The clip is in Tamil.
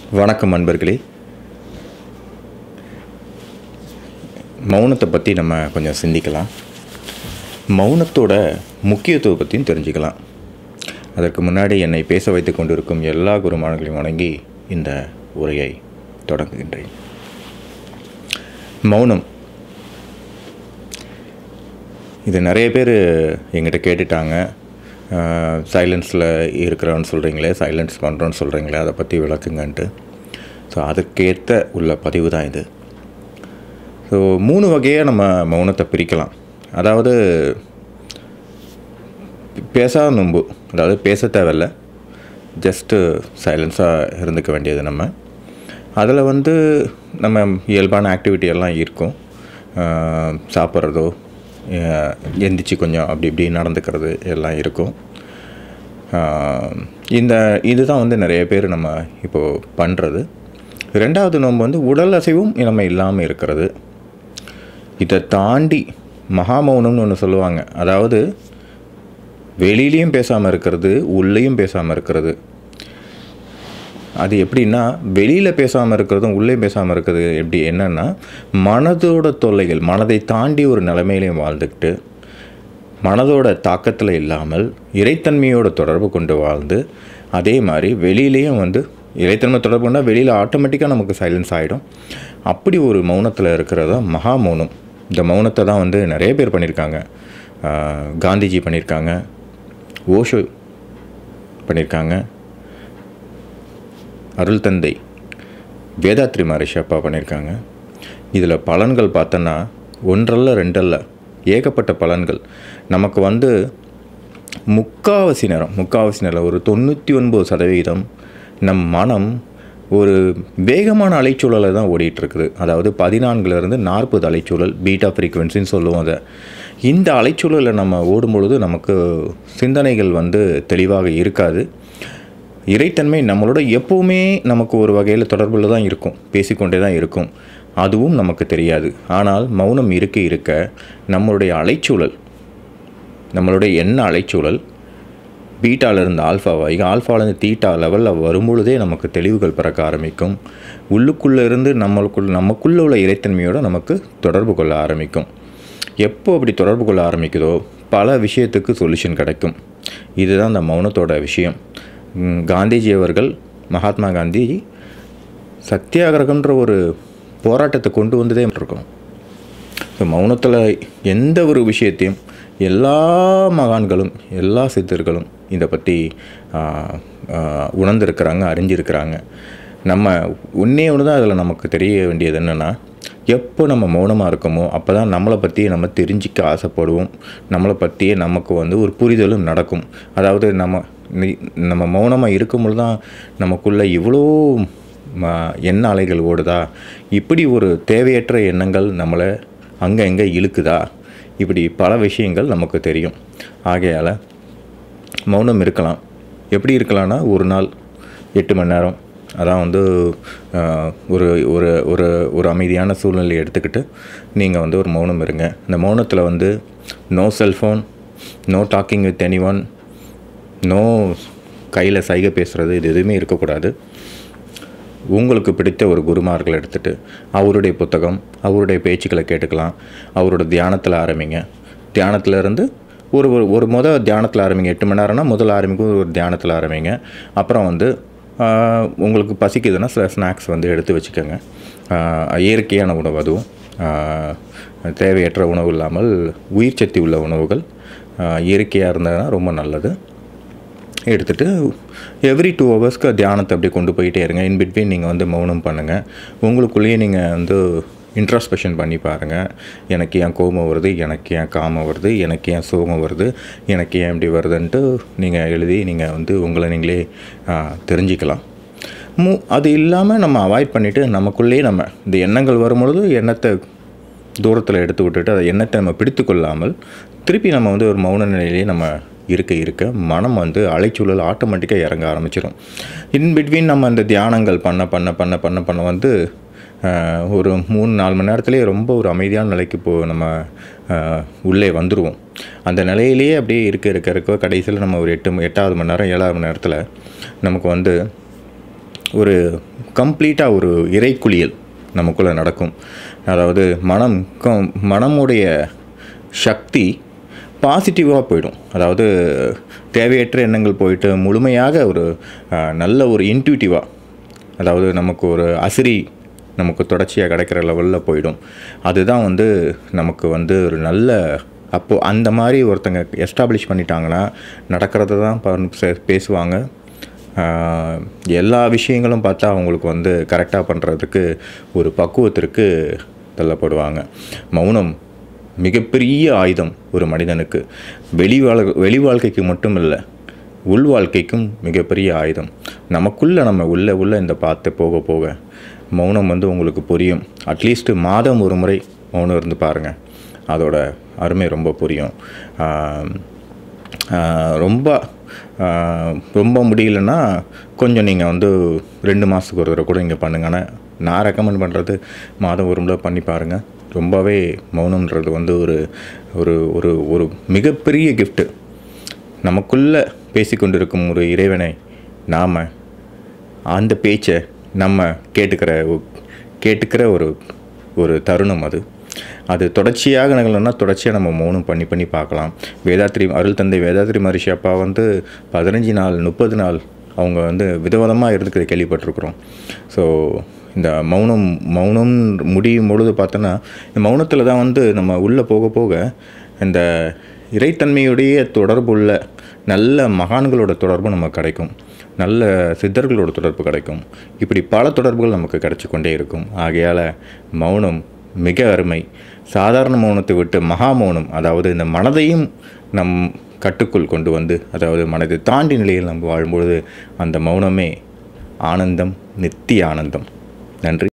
வணக்கம் நண்பர்களே மௌனத்தை பற்றி நம்ம கொஞ்சம் சிந்திக்கலாம் மௌனத்தோட முக்கியத்துவம் பற்றியும் தெரிஞ்சுக்கலாம் அதற்கு முன்னாடி என்னை பேச வைத்து கொண்டிருக்கும் எல்லா குருமானங்களையும் வணங்கி இந்த உரையை தொடங்குகின்றேன் மௌனம் இது நிறைய பேர் எங்கிட்ட கேட்டுட்டாங்க சைலன்ஸில் இருக்கிறோன்னு சொல்கிறீங்களே சைலன்ஸ் பண்ணுறோன்னு சொல்கிறீங்களே அதை பற்றி விளக்குங்கன்ட்டு ஸோ அதுக்கேற்ற உள்ள பதிவு தான் இது ஸோ மூணு வகையாக நம்ம மௌனத்தை பிரிக்கலாம் அதாவது பேசாத நொம்பு அதாவது பேச தேவையில்ல ஜஸ்ட்டு சைலன்ஸாக இருந்துக்க வேண்டியது நம்ம அதில் வந்து நம்ம இயல்பான ஆக்டிவிட்டி எல்லாம் இருக்கும் ஆஹ் சாப்பிட்றதோ ஆஹ் எந்திரிச்சு கொஞ்சம் அப்படி இப்படி நடந்துக்கிறது எல்லாம் இருக்கும் ஆஹ் இந்த இதுதான் வந்து நிறைய பேர் நம்ம இப்போது பண்ணுறது ரெண்டாவது நோன்பு வந்து உடல் அசைவும் நம்ம இல்லாமல் இருக்கிறது இதை தாண்டி மகாமௌனம்னு ஒன்று சொல்லுவாங்க அதாவது வெளியிலையும் பேசாமல் இருக்கிறது உள்ளேயும் பேசாமல் இருக்கிறது அது எப்படின்னா வெளியில் பேசாமல் இருக்கிறதும் உள்ளே பேசாமல் இருக்கிறது எப்படி என்னென்னா மனதோட தொல்லைகள் மனதை தாண்டி ஒரு நிலைமையிலையும் வாழ்ந்துக்கிட்டு மனதோட தாக்கத்தில் இல்லாமல் இறைத்தன்மையோட தொடர்பு கொண்டு வாழ்ந்து அதே மாதிரி வெளியிலையும் வந்து இறைத்தன்மை தொடர்பு கொண்டால் வெளியில் ஆட்டோமேட்டிக்காக நமக்கு சைலன்ஸ் ஆகிடும் அப்படி ஒரு மௌனத்தில் இருக்கிறது தான் மகா மௌனம் இந்த மௌனத்தை தான் வந்து நிறைய பேர் பண்ணியிருக்காங்க ஆஹ் காந்திஜி பண்ணியிருக்காங்க ஓஷோ பண்ணியிருக்காங்க அருள் தந்தை வேதாத்ரி மகரிஷி அப்பா பண்ணியிருக்காங்க இதில் பலன்கள் பார்த்தோன்னா ஒன்றல்ல ரெண்டல்ல ஏகப்பட்ட பலன்கள் நமக்கு வந்து முக்காவாசி நேரம் முக்காவாசி நேரம் ஒரு தொண்ணூற்றி ஒன்பது சதவீதம் நம் மனம் ஒரு வேகமான அலைச்சூழலை தான் ஓடிட்டு இருக்குது அதாவது பதினான்குலேருந்து நாற்பது அலைச்சூழல் பீட்டா ஃப்ரீக்குவென்சின்னு சொல்லுவோம் அதை இந்த அலைச்சூழலில் நம்ம ஓடும்பொழுது நமக்கு சிந்தனைகள் வந்து தெளிவாக இருக்காது இறைத்தன்மை நம்மளோட எப்போவுமே நமக்கு ஒரு வகையில் தொடர்பில் தான் இருக்கும் பேசிக்கொண்டே தான் இருக்கும் அதுவும் நமக்கு தெரியாது ஆனால் மௌனம் இருக்க இருக்க நம்மளுடைய அலைச்சூழல் நம்மளுடைய எண்ண அலைச்சூழல் பீட்டாலேருந்து ஆல்ஃபாவாகி ஆல்ஃபாலேருந்து தீட்டா லெவலில் வரும்பொழுதே நமக்கு தெளிவுகள் பிறக்க ஆரம்பிக்கும் உள்ளுக்குள்ளே இருந்து நம்மளுக்குள் நமக்குள்ளே உள்ள இறைத்தன்மையோடு நமக்கு தொடர்பு கொள்ள ஆரம்பிக்கும் எப்போ அப்படி தொடர்பு கொள்ள ஆரம்பிக்குதோ பல விஷயத்துக்கு சொல்யூஷன் கிடைக்கும் இதுதான் இந்த மௌனத்தோட விஷயம் ம், காந்திஜி அவர்கள் மகாத்மா காந்தி சத்தியாகிரகம்ன்ற ஒரு போராட்டத்தை கொண்டு வந்ததே இருக்கோம் ஸோ மௌனத்தில் எந்த ஒரு விஷயத்தையும் எல்லா மகான்களும் எல்லா சித்தர்களும் இதை பற்றி உணர்ந்திருக்கிறாங்க அறிஞ்சிருக்கிறாங்க நம்ம ஒன்றே ஒன்று தான் அதில் நமக்கு தெரிய வேண்டியது என்னென்னா எப்போ நம்ம மௌனமாக இருக்கோமோ அப்போ தான் நம்மளை பற்றியே நம்ம தெரிஞ்சிக்க ஆசைப்படுவோம் நம்மளை பற்றியே நமக்கு வந்து ஒரு புரிதலும் நடக்கும் அதாவது நம்ம நி- நம்ம மௌனமாக இருக்கும்பொழுது தான் நமக்குள்ளே இவ்வளோ ம- எண்ண அலைகள் ஓடுதா இப்படி ஒரு தேவையற்ற எண்ணங்கள் நம்மளை அங்கே எங்கே இழுக்குதா இப்படி பல விஷயங்கள் நமக்கு தெரியும் ஆகையால் மௌனம் இருக்கலாம் எப்படி இருக்கலாம்னா ஒரு நாள் எட்டு மணி நேரம் அதான் வந்து ஆஹ், ஒரு ஒரு ஒரு ஒரு அமைதியான சூழ்நிலையை எடுத்துக்கிட்டு நீங்கள் வந்து ஒரு மௌனம் இருங்க இந்த மௌனத்தில் வந்து no cellphone no talking with anyone no கையில் சைகை பேசுகிறது இது எதுவுமே இருக்கக்கூடாது உங்களுக்கு பிடித்த ஒரு குருமார்கள் எடுத்துட்டு அவருடைய புத்தகம் அவருடைய பேச்சுக்களை கேட்டுக்கலாம் அவரோட தியானத்தில் ஆரம்பிங்க தியானத்துல இருந்து ஒரு ஒரு ஒரு முத தியானத்தில் ஆரம்பிங்க எட்டு மணி நேரம்னா முதல்ல ஆரம்பிக்கும் ஒரு தியானத்தில் ஆரம்பிங்க அப்புறம் வந்து ஆஹ், உங்களுக்கு பசிக்குதுன்னா சில ஸ்நாக்ஸ் வந்து எடுத்து வச்சுக்கோங்க ஆஹ், இயற்கையான உணவு அதுவும் ஆஹ், தேவையற்ற உணவு இல்லாமல் உயிர் சக்தி உள்ள உணவுகள் ஆஹ், இயற்கையாக இருந்ததுன்னா ரொம்ப நல்லது எடுத்துகிட்டு எவ்ரி டூ ஹவர்ஸ்க்கு தியானத்தை அப்படியே கொண்டு போயிட்டே இருங்க இன் பிட்வீன் நீங்கள் வந்து மௌனம் பண்ணுங்கள் உங்களுக்குள்ளேயே நீங்கள் வந்து இன்ட்ராஸ்பெக்ஷன் பண்ணி பாருங்கள் எனக்கு ஏன் கோபம் வருது எனக்கு ஏன் காமம் வருது எனக்கு ஏன் சோகம் வருது எனக்கு ஏன் இப்படி வருதுன்ட்டு நீங்கள் எழுதி நீங்கள் வந்து உங்களை நீங்களே ஆ, தெரிஞ்சுக்கலாம் மு அது இல்லாமல் நம்ம அவாய்ட் பண்ணிவிட்டு நமக்குள்ளேயே நம்ம இந்த எண்ணங்கள் வரும்பொழுது எண்ணத்தை தூரத்தில் எடுத்து விட்டுட்டு அதை எண்ணத்தை நம்ம பிடித்து கொள்ளாமல் திருப்பி நம்ம வந்து ஒரு மௌன நிலையிலேயே நம்ம இருக்க இருக்க மனம் வந்து அலைச்சூழல் ஆட்டோமேட்டிக்காக இறங்க ஆரம்பிச்சிடும் இன் பிட்வீன் நம்ம அந்த தியானங்கள் பண்ண பண்ண பண்ண பண்ண பண்ண வந்து ஆஹ், ஒரு மூணு நாலு மணி நேரத்துலேயே ரொம்ப ஒரு அமைதியான நிலைக்கு போ நம்ம ஆஹ், உள்ளே வந்துடுவோம் அந்த நிலையிலேயே அப்படியே இருக்க இருக்க இருக்க கடைசியில் நம்ம ஒரு எட்டு ம- எட்டாவது மணி நேரம் ஏழாவது மணி நேரத்தில் நமக்கு வந்து ஒரு கம்ப்ளீட்டாக ஒரு இறைக்குளியல் நமக்குள்ளே நடக்கும் அதாவது மனம் கம்- மனமுடைய சக்தி பாசிட்டிவாக போயிடும் அதாவது தேவையற்ற எண்ணங்கள் போயிட்டு முழுமையாக ஒரு அஹ், நல்ல ஒரு இன்ட்யூட்டிவாக அதாவது நமக்கு ஒரு அசிரி நமக்கு தொடர்ச்சியாக கிடைக்கிற லெவலில் போயிடும் அதுதான் வந்து நமக்கு வந்து ஒரு நல்ல அப்போது அந்த மாதிரி ஒருத்தங்க எஸ்டாப்ளிஷ் பண்ணிட்டாங்கன்னா நடக்கிறத தான் பா- சே- பேசுவாங்க ஆஹ், எல்லா விஷயங்களும் பார்த்தா அவங்களுக்கு வந்து கரெக்டாக பண்ணுறதுக்கு ஒரு பக்குவத்திற்கு தள்ளப்படுவாங்க மௌனம் மிகப்பெரிய ஆயுதம் ஒரு மனிதனுக்கு வெளி வாழ் வெளி வாழ்க்கைக்கு மட்டும் இல்லை உள் வாழ்க்கைக்கும் மிகப்பெரிய ஆயுதம் நமக்குள்ளே நம்ம உள்ள உள்ள இந்த பார்த்து போக போக மௌனம் வந்து உங்களுக்கு புரியும் அட்லீஸ்ட் மாதம் ஒரு முறை மௌனம் இருந்து பாருங்கள் அதோட அருமை ரொம்ப புரியும் ஆஹ் ஆஹ் ரொம்ப ஆஹ் ரொம்ப முடியலன்னா கொஞ்சம் நீங்கள் வந்து ரெண்டு மாதத்துக்கு ஒரு தடவை கூட இங்கே பண்ணுங்க ஆனால் நான் ரெக்கமெண்ட் பண்ணுறது மாதம் ஒரு முறை பண்ணி பாருங்கள் ரொம்பவே மௌனம்ன்றது வந்து ஒரு ஒரு ஒரு ஒரு மிகப்பெரிய கிஃப்ட்டு நமக்குள்ளே பேசிக்கொண்டிருக்கும் ஒரு இறைவனை நாம் அந்த பேச்சை நம்ம கேட்டுக்கிற ஒ- கேட்டுக்கிற ஒரு ஒரு தருணம் அது அது தொடர்ச்சியாக நிகழணும்னா தொடர்ச்சியாக நம்ம மௌனம் பண்ணி பண்ணி பார்க்கலாம் வேதாத்ரி அருள் தந்தை வேதாத்ரி மகரிஷி அப்பா வந்து பதினஞ்சு நாள் முப்பது நாள் அவங்க வந்து விதவிதமாக இருந்துக்கிறத கேள்விப்பட்டிருக்கிறோம் ஸோ இந்த மௌனம் மௌனம் முடியும் பொழுது பார்த்தோன்னா இந்த மௌனத்தில் தான் வந்து நம்ம உள்ளே போக போக இந்த இறைத்தன்மையுடைய தொடர்புள்ள நல்ல மகான்களோட தொடர்பு நமக்கு கிடைக்கும் நல்ல சித்தர்களோட தொடர்பு கிடைக்கும் இப்படி பல தொடர்புகள் நமக்கு கிடைச்சு கொண்டே இருக்கும் ஆகையால் மௌனம் மிக அருமை சாதாரண மௌனத்தை விட்டு மகா மௌனம் அதாவது இந்த மனதையும் நம் கட்டுக்குள் கொண்டு வந்து அதாவது மனதை தாண்டி நிலையில் நம்ம வாழும்பொழுது அந்த மௌனமே ஆனந்தம் நித்திய ஆனந்தம் நன்றி